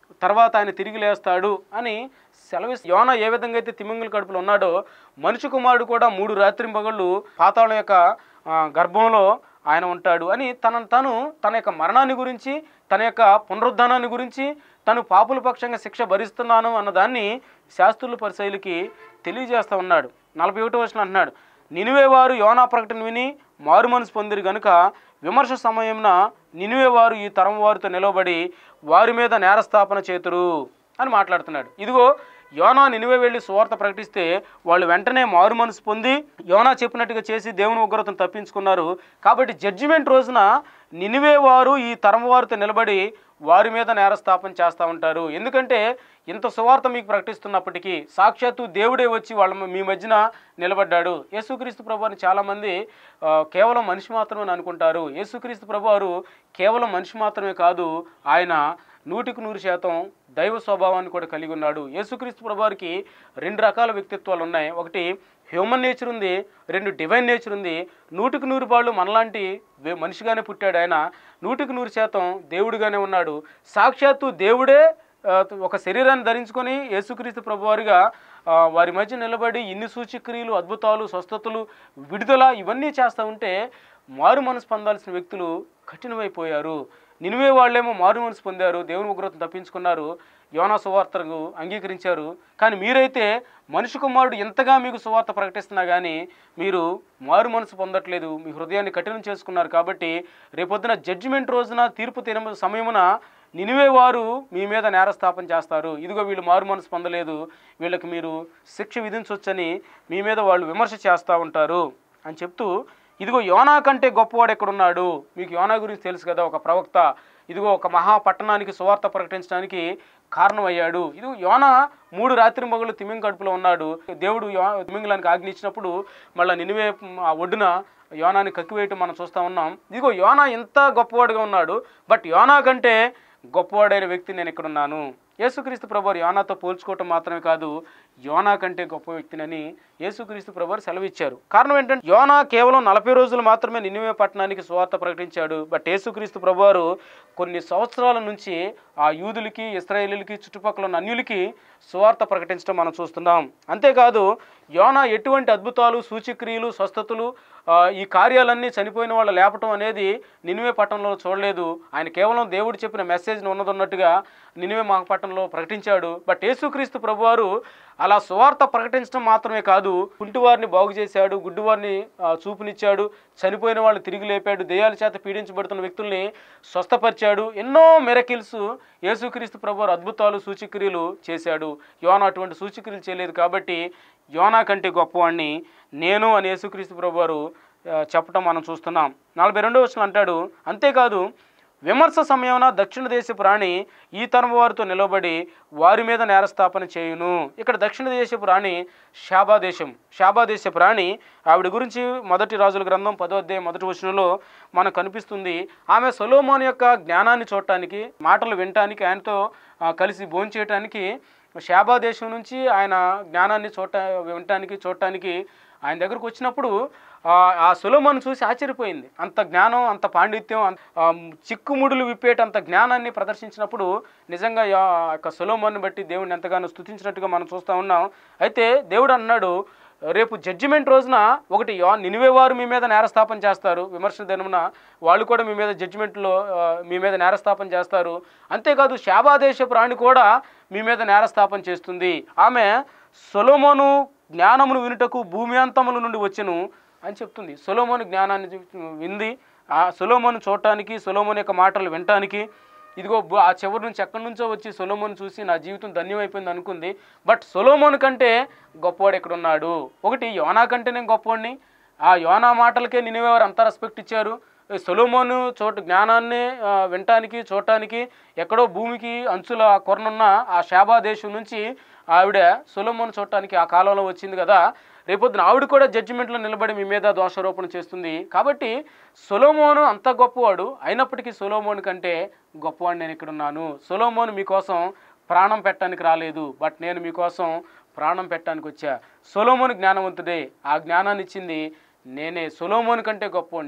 తర్వాత ఆయన తిరిగి లేస్తాడు అని సెలవు యోన ఏ విధంగా అయితే తిమింగల కడుపులో ఉన్నాడో మనిషి కుమారుడు కూడా మూడు రాత్రి పగళ్ళు పాతాళం యొక్క ఆ, గర్భంలో ఆయన ఉంటాడు అని తనను తను తన యొక్క మరణాన్ని గురించి తన యొక్క పునరుద్ధానాన్ని గురించి తను పాపుల పక్షంగా శిక్ష భరిస్తున్నాను అన్నదాన్ని శాస్త్రుల పరిశైలికి తెలియజేస్తూ ఉన్నాడు నలభై ఒకటో వచ్చిన అంటున్నాడు నినివే వారు యోనా ప్రకటన విని మారు మనసు పొందిరు గనుక విమర్శ సమయంన నినివే వారు ఈ తరం వారితో నిలబడి వారి మీద నేరస్థాపన చేతురు అని మాట్లాడుతున్నాడు ఇదిగో యోనా నినివే వెళ్ళి సువార్త ప్రకటిస్తే వాళ్ళు వెంటనే మారు మనసు పొంది యోనా చెప్పినట్టుగా చేసి దేవుని ఉగ్రతను తప్పించుకున్నారు కాబట్టి జడ్జిమెంట్ రోజున నినివే వారు ఈ తరం వారితో నిలబడి వారి మీద నేరస్థాపన చేస్తూ ఉంటారు ఎందుకంటే ఇంత సువార్త మీకు ప్రకటిస్తున్నప్పటికీ సాక్షాత్తు దేవుడే వచ్చి వాళ్ళ మ- మీ మధ్యన నిలబడ్డాడు యేసుక్రీస్తు ప్రభు అని చాలామంది ఆ, కేవలం మనిషి మాత్రమే అనుకుంటారు యేసుక్రీస్తు ప్రభు వారు కేవలం మనిషి మాత్రమే కాదు ఆయన నూటికి నూరు శాతం దైవ స్వభావాన్ని కూడా కలిగి ఉన్నాడు యేసుక్రీస్తు ప్రభువారికి రెండు రకాల వ్యక్తిత్వాలు ఉన్నాయి ఒకటి హ్యూమన్ నేచర్ ఉంది రెండు డివైన్ నేచర్ ఉంది నూటికి నూరు పాళ్ళు మనలాంటి వే- మనిషిగానే పుట్టాడు ఆయన నూటికి నూరు శాతం దేవుడిగానే ఉన్నాడు సాక్షాత్తు దేవుడే ఆ, ఒక శరీరాన్ని ధరించుకొని యేసుక్రీస్తు ప్రభువారిగా ఆ, వారి మధ్య నిలబడి ఇన్ని సూచక్రియలు అద్భుతాలు స్వస్థతలు విడుదల ఇవన్నీ చేస్తూ ఉంటే మారు మనసు పొందాల్సిన వ్యక్తులు కఠినమైపోయారు నినివే వాళ్ళేమో మారు మనసు పొందారు దేవుని ఉగ్రతను తప్పించుకున్నారు యోనా సువార్తకు అంగీకరించారు కానీ మీరైతే మనిషి కుమారుడు ఎంతగా మీకు సువార్త ప్రకటిస్తున్నా కానీ మీరు మారు మనసు పొందట్లేదు మీ హృదయాన్ని కఠినం చేసుకున్నారు కాబట్టి రేపొద్దున జడ్జిమెంట్ రోజున తీర్పు తిన సమయమున నినివే వారు మీ మీద నేరస్థాపన చేస్తారు ఇదిగో వీళ్ళు మారు మనసు పొందలేదు వీళ్ళకి మీరు శిక్ష విధించవచ్చని మీ మీద వాళ్ళు విమర్శ చేస్తూ ఉంటారు అని చెప్తూ ఇదిగో యోనా కంటే గొప్పవాడు ఎక్కడున్నాడు మీకు యోనా గురించి తెలుసు కదా ఒక ప్రవక్త ఇదిగో ఒక మహా పట్టణానికి సువార్త ప్రకటించడానికి కారణమయ్యాడు ఇది యోనా మూడు రాత్రి మగులు తిమింగ కడుపులో ఉన్నాడు దేవుడు యో తిమింగలానికి ఆజ్ఞ ఇచ్చినప్పుడు మళ్ళీ నినివే ఆ ఒడ్డున యోనాని కక్కివేయటం మనం చూస్తూ ఉన్నాం ఇదిగో యోనా ఎంత గొప్పవాడుగా ఉన్నాడు బట్ యోనా కంటే గొప్పవాడైన వ్యక్తి నేను ఇక్కడ ఉన్నాను యేసుక్రీస్తు ప్రభువారు యోనాతో పోల్చుకోవటం మాత్రమే కాదు యోనా కంటే గొప్ప వ్యక్తినని యేసుక్రీస్తు ప్రభువారు సెలవిచ్చారు కారణం ఏంటంటే యోనా కేవలం నలభై రోజులు మాత్రమే నినివే పట్టణానికి సువార్త ప్రకటించాడు బట్ యేసుక్రీస్తు ప్రభువారు కొన్ని సంవత్సరాల నుంచి ఆ యూదులకి ఇస్రాయేలీలకి చుట్టుపక్కల ఉన్న అన్యులకి సువార్త ప్రకటించడం మనం చూస్తున్నాం అంతేకాదు యోనా ఎటువంటి అద్భుతాలు సూచక్రియలు స్వస్థతలు ఆ, ఈ కార్యాలన్నీ చనిపోయిన వాళ్ళు లేపటం అనేది నినివే పట్టణంలో చూడలేదు ఆయన కేవలం దేవుడు చెప్పిన మెసేజ్ని ఉన్నదన్నట్టుగా నినివే మా పట్టణంలో ప్రకటించాడు బట్ యేసుక్రీస్తు ప్రభువారు అలా సువార్త ప్రకటించడం మాత్రమే కాదు కుంటివారిని బాగు చేశాడు గుడ్డివారిని ఆ, చూపునిచ్చాడు చనిపోయిన వాళ్ళు తిరిగి లేపాడు దెయ్యాల చేత పీడించబడుతున్న వ్యక్తుల్ని స్వస్థపరిచాడు ఎన్నో మెరకిల్స్ యేసుక్రీస్తు ప్రభువారు అద్భుతాలు సూచక్రియలు చేశాడు యోనా అటువంటి సూచక్రియలు చేయలేదు కాబట్టి యోనా కంటే గొప్పవాడిని నేను అని యేసుక్రీస్తు ప్రభువారు ఆ, చెప్పటం మనం చూస్తున్నాం నలభై రెండో వచ్చిన అంటాడు అంతేకాదు విమర్శ సమయమున దక్షిణ దేశ ప్రాణి ఈ తరం వారితో నిలబడి వారి మీద నేరస్థాపన చేయును ఇక్కడ దక్షిణ దేశపు రాణి శాబా దేశం శాబా దేశ ప్రాణి ఆవిడ గురించి మొదటి రాజుల గ్రంథం పదో అధ్యాయం మొదటి వచనంలో మనకు కనిపిస్తుంది ఆమె సొలోమోన్ యొక్క జ్ఞానాన్ని చూడటానికి మాటలు వినటానికి ఆయనతో ఆ, కలిసి భోంచేయటానికి శాబా దేశం నుంచి ఆయన జ్ఞానాన్ని చూడ వినటానికి చూడటానికి ఆయన దగ్గరకు వచ్చినప్పుడు ఆ, ఆ సులోమను చూసి ఆశ్చర్యపోయింది అంత జ్ఞానం అంత పాండిత్యం అంత ఆ, చిక్కుముడులు విప్పేటంత జ్ఞానాన్ని ప్రదర్శించినప్పుడు నిజంగా యా- ఆ యొక్క సులోమన్ని బట్టి దేవుడిని ఎంతగానో స్తుతించినట్టుగా మనం చూస్తూ ఉన్నాం అయితే దేవుడు అన్నాడు రేపు జడ్జిమెంట్ రోజున ఒకటి యో నినివే వారు మీ మీద నేరస్థాపన చేస్తారు విమర్శన దినమున వాళ్ళు కూడా మీ మీద జడ్జిమెంట్లో ఆ, మీ మీద నేరస్థాపన చేస్తారు అంతేకాదు శాబాదేశ ప్రాణి కూడా మీ మీద నేరస్థాపన చేస్తుంది ఆమె సొలోమోను జ్ఞానమును వినుటకు భూమి అంతముల నుండి వచ్చెను అని చెప్తుంది సొలోమోను జ్ఞానాన్ని చూ- వింది ఆ సొలోమోను చూడటానికి సొలోమోన్ యొక్క మాటలు వినటానికి ఇదిగో బు- ఆ చివరి నుంచి ఎక్కడి నుంచో వచ్చి సొలోమోన్ చూసి నా జీవితం ధన్యమైపోయింది అనుకుంది బట్ సొలోమోన్ కంటే గొప్పవాడు ఎక్కడ ఉన్నాడు ఒకటి యోనా కంటే నేను గొప్పవాడిని ఆ యోనా మాటలకే నినివేవారు అంత రెస్పెక్ట్ ఇచ్చారు ఈ సొలోమోను చోట జ్ఞానాన్ని ఆ, వినటానికి చూడటానికి ఎక్కడో భూమికి అంచుల కొరనున్న ఆ శాబా దేశం నుంచి ఆవిడ సొలోమోను చూడటానికి ఆ కాలంలో వచ్చింది కదా రేపొద్దున ఆవిడ కూడా జడ్జిమెంట్లో నిలబడి మీ మీద దోషారోపణ చేస్తుంది కాబట్టి సొలోమోను అంత గొప్పవాడు అయినప్పటికీ సొలోమోను కంటే గొప్పవాడు నేను ఇక్కడ ఉన్నాను సొలోమోను మీకోసం ప్రాణం పెట్టడానికి రాలేదు బట్ నేను మీకోసం ప్రాణం పెట్టడానికి వచ్చా సొలోమోను జ్ఞానవంతుడే ఆ జ్ఞానాన్ని ఇచ్చింది నేనే సొలోమోను కంటే గొప్పవాడిని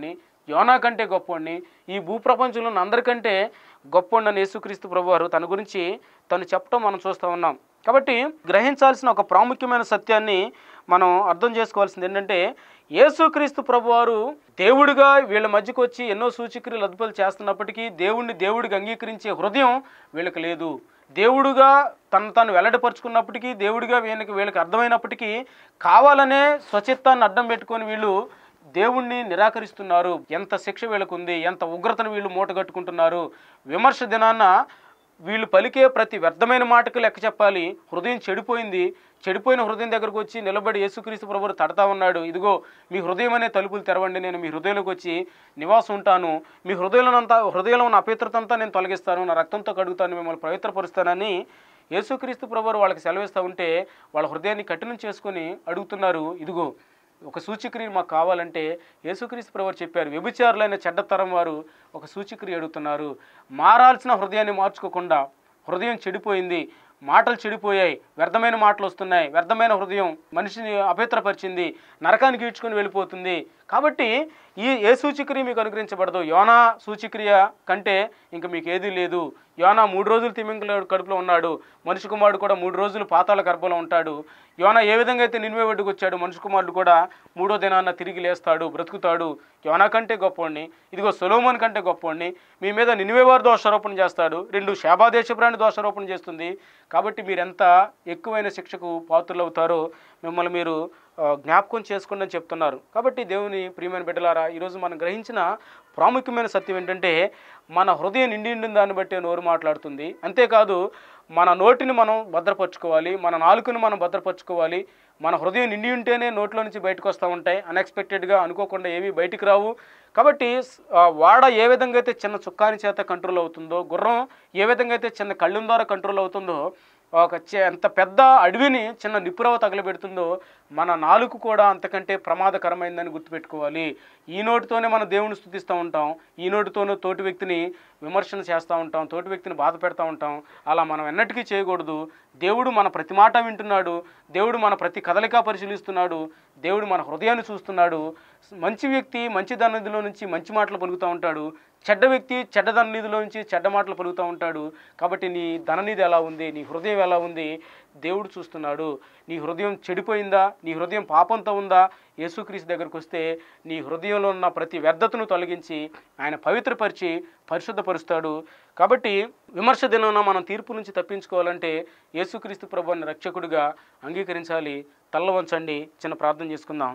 యోనా కంటే గొప్పవాడిని ఈ భూప్రపంచంలో ఉన్న అందరికంటే గొప్పవాడిని యేసుక్రీస్తు ప్రభు వారు తన గురించి తను చెప్పడం మనం చూస్తూ ఉన్నాం కాబట్టి గ్రహించాల్సిన ఒక ప్రాముఖ్యమైన సత్యాన్ని మనం అర్థం చేసుకోవాల్సింది ఏంటంటే యేసుక్రీస్తు ప్రభువారు దేవుడిగా వీళ్ళ మధ్యకు వచ్చి ఎన్నో సూచక్రియలు అద్భుతాలు చేస్తున్నప్పటికీ దేవుణ్ణి దేవుడికి అంగీకరించే హృదయం వీళ్ళకి లేదు దేవుడుగా తను తను వెల్లడిపరుచుకున్నప్పటికీ దేవుడిగా వీళ్ళకి వీళ్ళకి అర్థమైనప్పటికీ కావాలనే స్వచిత్తాన్ని అడ్డం పెట్టుకొని వీళ్ళు దేవుణ్ణి నిరాకరిస్తున్నారు ఎంత శిక్ష వీళ్ళకు ఉంది ఎంత ఉగ్రతను వీళ్ళు మూటగట్టుకుంటున్నారు విమర్శ దినాన్న వీళ్ళు పలికే ప్రతి వ్యర్థమైన మాటకు లెక్క చెప్పాలి హృదయం చెడిపోయింది చెడిపోయిన హృదయం దగ్గరకు వచ్చి నిలబడి యేసుక్రీస్తు ప్రభువు తడతా ఉన్నాడు ఇదిగో మీ హృదయం అనే తలుపులు తెరవండి నేను మీ హృదయంలోకి వచ్చి నివాసం ఉంటాను మీ హృదయంలో అంతా హృదయంలో ఉన్న అపవిత్రత అంతా నేను తొలగిస్తాను నా రక్తంతో కడుగుతాను మిమ్మల్ని పవిత్రపరుస్తానని యేసుక్రీస్తు ప్రభువు వాళ్ళకి సెలవిస్తూ ఉంటే వాళ్ళ హృదయాన్ని కఠినం చేసుకొని అడుగుతున్నారు ఇదిగో ఒక సూచక్రియ మాకు కావాలంటే యేసుక్రీస్తు ప్రభు చెప్పారు వ్యభిచారులైన చెడ్డతరం వారు ఒక సూచక్రియ అడుగుతున్నారు మారాల్సిన హృదయాన్ని మార్చుకోకుండా హృదయం చెడిపోయింది మాటలు చెడిపోయాయి వ్యర్థమైన మాటలు వస్తున్నాయి వ్యర్థమైన హృదయం మనిషిని అపవిత్రపరిచింది నరకానికి ఈడ్చుకొని వెళ్ళిపోతుంది కాబట్టి ఈ ఏ సూచక్రియ మీకు అనుగ్రహించబడదు యోనా సూచక్రియ కంటే ఇంక మీకు ఏదీ లేదు యోనా మూడు రోజులు తిమింగల కడుపులో ఉన్నాడు మనిషి కుమారుడు కూడా మూడు రోజులు పాతాల గర్భంలో ఉంటాడు యోనా ఏ విధంగా అయితే నిన్వే ఒడ్డుకు వచ్చాడు మనిషి కుమారుడు కూడా మూడో దినాన్న తిరిగి లేస్తాడు బ్రతుకుతాడు యోనా కంటే గొప్పవాడిని ఇదిగో సొలోమన్ కంటే గొప్పవాడిని మీ మీద నినివేవారు దోషారోపణ చేస్తాడు రెండు శాబాదేశప్రాణి దోషారోపణ చేస్తుంది కాబట్టి మీరు ఎంత ఎక్కువైన శిక్షకు పాత్రలు అవుతారో మిమ్మల్ని మీరు ఆ, జ్ఞాపకం చేసుకోండి అని చెప్తున్నారు కాబట్టి దేవుని ప్రియమైన బిడ్డలారా ఈరోజు మనం గ్రహించిన ప్రాముఖ్యమైన సత్యం ఏంటంటే మన హృదయం నిండి నిండిన దాన్ని బట్టి నోరు మాట్లాడుతుంది అంతేకాదు మన నోటిని మనం భద్రపరచుకోవాలి మన నాలుకను మనం భద్రపరచుకోవాలి మన హృదయం నిండి ఉంటేనే నోట్లో నుంచి బయటకు వస్తూ ఉంటాయి అన్ఎక్స్పెక్టెడ్గా అనుకోకుండా ఏవి బయటికి రావు కాబట్టి ఆ, వాడ ఏ విధంగా అయితే చిన్న చుక్కాని చేత కంట్రోల్ అవుతుందో గుర్రం ఏ విధంగా అయితే చిన్న కళ్ళం ద్వారా కంట్రోల్ అవుతుందో ఒక చే- ఎంత పెద్ద అడవిని చిన్న నిప్పురవ తగలబెడుతుందో మన నాలుగు కూడా అంతకంటే ప్రమాదకరమైందని గుర్తుపెట్టుకోవాలి ఈ నోటితోనే మనం దేవుని స్థుతిస్తూ ఉంటాం ఈ నోటితోనే తోటి వ్యక్తిని విమర్శన చేస్తూ ఉంటాం తోటి వ్యక్తిని బాధ పెడతా ఉంటాం అలా మనం ఎన్నటికీ చేయకూడదు దేవుడు మన ప్రతి మాట వింటున్నాడు దేవుడు మన ప్రతి కదలిక పరిశీలిస్తున్నాడు దేవుడు మన హృదయాన్ని చూస్తున్నాడు మంచి వ్యక్తి మంచి దన్నిధిలో నుంచి మంచి మాటలు పలుకుతూ ఉంటాడు చెడ్డ వ్యక్తి చెడ్డ ధననిధిలో నుంచి చెడ్డ మాటలు పలుకుతూ ఉంటాడు కాబట్టి నీ ధననిధి ఎలా ఉంది నీ హృదయం ఎలా ఉంది దేవుడు చూస్తున్నాడు నీ హృదయం చెడిపోయిందా నీ హృదయం పాపంతో ఉందా యేసుక్రీస్తు దగ్గరకు వస్తే నీ హృదయంలో ఉన్న ప్రతి వ్యర్థతను తొలగించి ఆయన పవిత్రపరిచి పరిశుద్ధపరుస్తాడు కాబట్టి విమర్శ దినాన మనం తీర్పు నుంచి తప్పించుకోవాలంటే యేసుక్రీస్తు ప్రభుని రక్షకుడిగా అంగీకరించాలి తల్ల వంచండి చిన్న ప్రార్థన చేసుకుందాం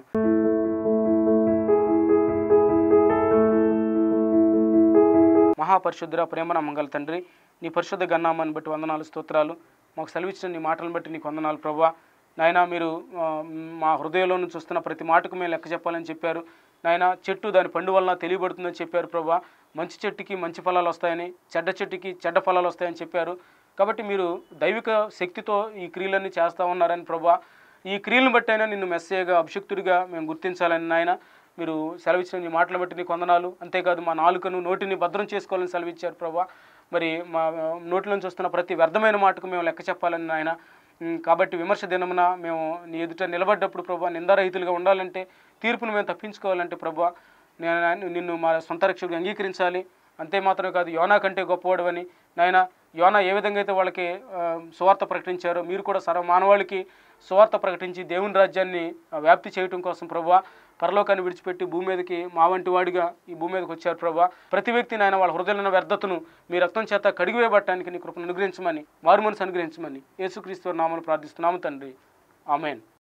మహాపరిశుద్ధుర ప్రేమన మంగళ తండ్రి నీ పరిశుద్ధ గన్నామాన్ని బట్టి వందనాలు స్తోత్రాలు మాకు సెలవిచ్చిన నీ మాటలను బట్టి నీకు వందనాలు ప్రభా నాయన మీరు ఆ, మా హృదయంలో నుంచి వస్తున్న ప్రతి మాటకు మేము లెక్క చెప్పాలని చెప్పారు నాయన చెట్టు దాని పండు వలన తెలియబడుతుందని చెప్పారు ప్రభా మంచి చెట్టుకి మంచి ఫలాలు వస్తాయని చెడ్డ చెట్టుకి చెడ్డ ఫలాలు వస్తాయని చెప్పారు కాబట్టి మీరు దైవిక శక్తితో ఈ క్రియలన్నీ చేస్తూ ఉన్నారని ప్రభా ఈ క్రియలను బట్టి అయినా నిన్ను మెస్సేగా అభిషక్తుడిగా మేము గుర్తించాలని నాయన మీరు సెలవిచ్చిన నీ మాటలు బట్టి నీకు వందనాలు అంతేకాదు మా నాలుకను నోటిని భద్రం చేసుకోవాలని సెలవిచ్చారు ప్రభా మరి మా నోటి నుంచి వస్తున్న ప్రతి వ్యర్థమైన మాటకు మేము లెక్క చెప్పాలని నాయన ఉమ్, కాబట్టి విమర్శ దినమున మేము నీ ఎదుట నిలబడ్డప్పుడు ప్రభా నిందారహితులుగా ఉండాలంటే తీర్పును మేము తప్పించుకోవాలంటే ప్రభా నేను నిన్ను మా సొంత రక్షకుడిగా అంగీకరించాలి అంతే మాత్రమే కాదు యోనా కంటే గొప్పవాడవని నాయన యోనా ఏ విధంగా అయితే వాళ్ళకి ఆ, సువార్త ప్రకటించారో మీరు కూడా సర్వ మానవాళికి సువార్త ప్రకటించి దేవుని రాజ్యాన్ని ఆ, వ్యాప్తి చేయటం కోసం ప్రభా పరలోకాన్ని విడిచిపెట్టి భూమి మీదకి మా వంటి వాడిగా ఈ భూమి మీదకి వచ్చారు ప్రభా ప్రతి వ్యక్తి నాయన వాళ్ళ హృదయంలో ఉన్న వ్యర్థతను మీ రక్తం చేత కడిగివేయబట్టడానికి నీ కృపను అనుగ్రహించమని మారు మనసు అనుగ్రహించమని యేసుక్రీస్తు నామను ప్రార్థిస్తున్నాము తండ్రి ఆమెన్